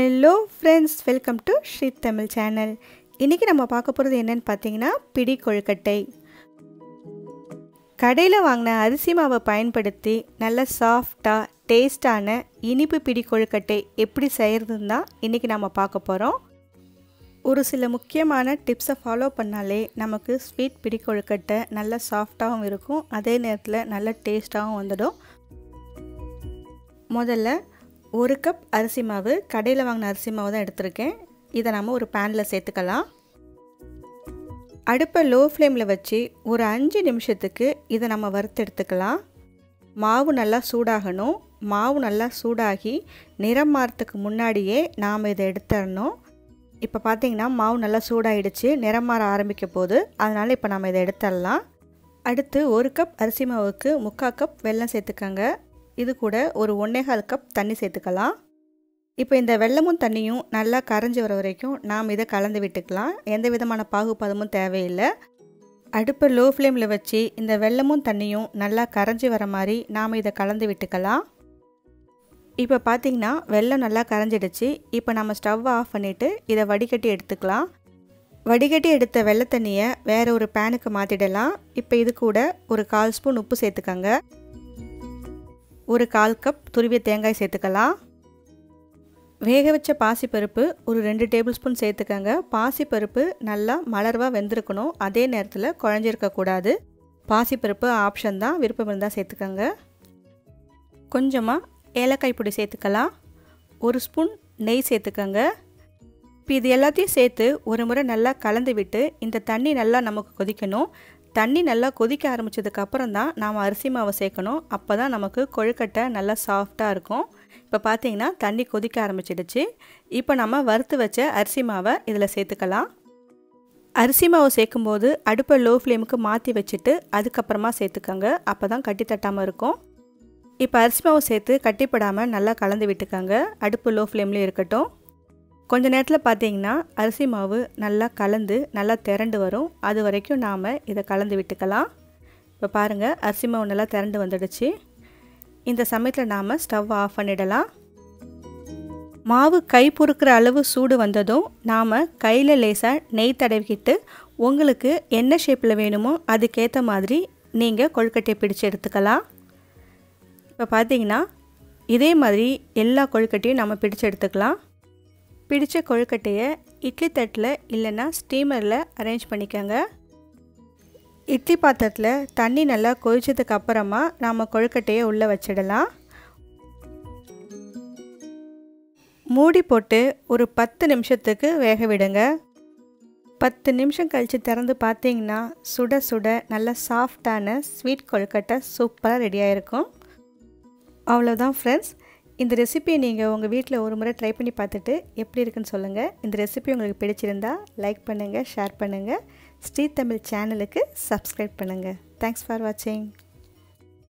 hello friends welcome to Sri Tamil channel இன்றைக்கி நம்ம பார்க்க போகிறது என்னென்னு பார்த்தீங்கன்னா பிடி கொழுக்கட்டை கடையில் வாங்கின அரிசி மாவை பயன்படுத்தி நல்ல சாஃப்டாக டேஸ்டான இனிப்பு பிடி கொழுக்கட்டை எப்படி செய்கிறதுன்னு தான் இன்றைக்கி நம்ம பார்க்க போகிறோம் ஒரு சில முக்கியமான டிப்ஸை ஃபாலோ பண்ணாலே நமக்கு ஸ்வீட் பிடி கொழுக்கட்டை நல்ல சாஃப்டாகவும் இருக்கும் அதே நேரத்தில் நல்ல டேஸ்ட்டாகவும் வந்துடும் முதல்ல ஒரு கப் அரிசி மாவு கடையில் வாங்கின அரிசி மாவு தான் எடுத்திருக்கேன் இதை நம்ம ஒரு பேனில் சேர்த்துக்கலாம் அடுப்பை லோ ஃப்ளேமில் வச்சு ஒரு அஞ்சு நிமிஷத்துக்கு இதை நம்ம வறுத்து எடுத்துக்கலாம் மாவு நல்லா சூடாகணும் மாவு நல்லா சூடாகி நிறம் மாறத்துக்கு முன்னாடியே நாம் இதை எடுத்துடணும் இப்போ பார்த்தீங்கன்னா மாவு நல்லா சூடாயிடுச்சு நிறம் மாற ஆரம்பிக்க போது அதனால் இப்போ நம்ம இதை எடுத்துடலாம் அடுத்து ஒரு கப் அரிசி மாவுக்கு முக்கால் கப் வெல்லம் சேர்த்துக்கோங்க இது கூட ஒரு ஒன்றேகால் கப் தண்ணி சேர்த்துக்கலாம் இப்போ இந்த வெள்ளமும் தண்ணியும் நல்லா கரைஞ்சி வர வரைக்கும் நாம் இதை கலந்து விட்டுக்கலாம் எந்த விதமான பாகுபதமும் தேவையில்லை அடுப்பை லோ ஃப்ளேமில் வச்சு இந்த வெள்ளமும் தண்ணியும் நல்லா கரைஞ்சி வர மாதிரி நாம் இதை கலந்து விட்டுக்கலாம் இப்போ பார்த்திங்கன்னா வெள்ளம் நல்லா கரைஞ்சிடுச்சு இப்போ நம்ம ஸ்டவ்வை ஆஃப் பண்ணிவிட்டு இதை வடிகட்டி எடுத்துக்கலாம் வடிகட்டி எடுத்த வெள்ளை தண்ணியை வேறு ஒரு பேனுக்கு மாற்றிடலாம் இப்போ இது கூட ஒரு கால் ஸ்பூன் உப்பு சேர்த்துக்கோங்க ஒரு கால் கப் துருவிய தேங்காய் சேர்த்துக்கலாம் வேக வச்ச பாசிப்பருப்பு ஒரு ரெண்டு டேபிள் ஸ்பூன் சேர்த்துக்கோங்க பாசிப்பருப்பு நல்லா மலர்வாக வெந்திருக்கணும் அதே நேரத்தில் குழஞ்சிருக்கக்கூடாது பாசிப்பருப்பு ஆப்ஷன் தான் விருப்பம் இருந்தால் சேர்த்துக்கோங்க கொஞ்சமாக ஏலக்காய் பொடி சேர்த்துக்கலாம் ஒரு ஸ்பூன் நெய் சேர்த்துக்கோங்க இப்போ இது எல்லாத்தையும் சேர்த்து ஒரு முறை நல்லா கலந்து விட்டு இந்த தண்ணி நல்லா நமக்கு கொதிக்கணும் தண்ணி நல்லா கொதிக்க ஆரம்பித்ததுக்கப்புறம் தான் நாம் அரிசி மாவை சேர்க்கணும் அப்போ தான் நமக்கு கொழுக்கட்டை நல்லா சாஃப்டாக இருக்கும் இப்போ பார்த்தீங்கன்னா தண்ணி கொதிக்க ஆரம்பிச்சிடுச்சு இப்போ நம்ம வறுத்து வச்ச அரிசி மாவை இதில் சேர்த்துக்கலாம் அரிசி மாவு சேர்க்கும்போது அடுப்பை லோ ஃப்ளேமுக்கு மாற்றி வச்சுட்டு அதுக்கப்புறமா சேர்த்துக்கோங்க அப்போ தான் கட்டி தட்டாமல் இருக்கும் இப்போ அரிசி மாவு சேர்த்து கட்டிப்படாமல் நல்லா கலந்து விட்டுக்கோங்க அடுப்பு லோ ஃப்ளேம்லேயும் இருக்கட்டும் கொஞ்ச நேரத்தில் பார்த்தீங்கன்னா அரிசி மாவு நல்லா கலந்து நல்லா திரண்டு வரும் அது வரைக்கும் நாம் இதை கலந்து விட்டுக்கலாம் இப்போ பாருங்கள் அரிசி மாவு நல்லா திரண்டு வந்துடுச்சு இந்த சமயத்தில் நாம் ஸ்டவ் ஆஃப் பண்ணிடலாம் மாவு கை பொறுக்கிற அளவு சூடு வந்ததும் நாம் கையில் லேசாக நெய் தடவிக்கிட்டு உங்களுக்கு என்ன ஷேப்பில் வேணுமோ அதுக்கேற்ற மாதிரி நீங்கள் கொழுக்கட்டையை பிடிச்சு எடுத்துக்கலாம் இப்போ பார்த்தீங்கன்னா இதே மாதிரி எல்லா கொழுக்கட்டையும் நம்ம பிடிச்சு எடுத்துக்கலாம் பிடிச்ச கொழுக்கட்டையை இட்லி தட்டில் இல்லைன்னா ஸ்டீமரில் அரேஞ்ச் பண்ணிக்கோங்க இட்லி பாத்திரத்தில் தண்ணி நல்லா கொதிச்சதுக்கு அப்புறமா நாம் கொழுக்கட்டையை உள்ளே வச்சிடலாம் மூடி போட்டு ஒரு பத்து நிமிஷத்துக்கு வேக விடுங்க பத்து நிமிஷம் கழித்து திறந்து பார்த்தீங்கன்னா சுட சுட நல்ல சாஃப்டான ஸ்வீட் கொழுக்கட்டை சூப்பராக ரெடியாக இருக்கும் அவ்வளோதான் ஃப்ரெண்ட்ஸ் இந்த ரெசிபியை நீங்கள் உங்கள் வீட்டில் ஒரு முறை ட்ரை பண்ணி பார்த்துட்டு எப்படி இருக்குன்னு சொல்லுங்கள் இந்த ரெசிபி உங்களுக்கு பிடிச்சிருந்தா லைக் பண்ணுங்கள் ஷேர் பண்ணுங்கள் ஸ்ரீ தமிழ் சேனலுக்கு சப்ஸ்கிரைப் பண்ணுங்கள் தேங்க்ஸ் ஃபார் வாட்சிங்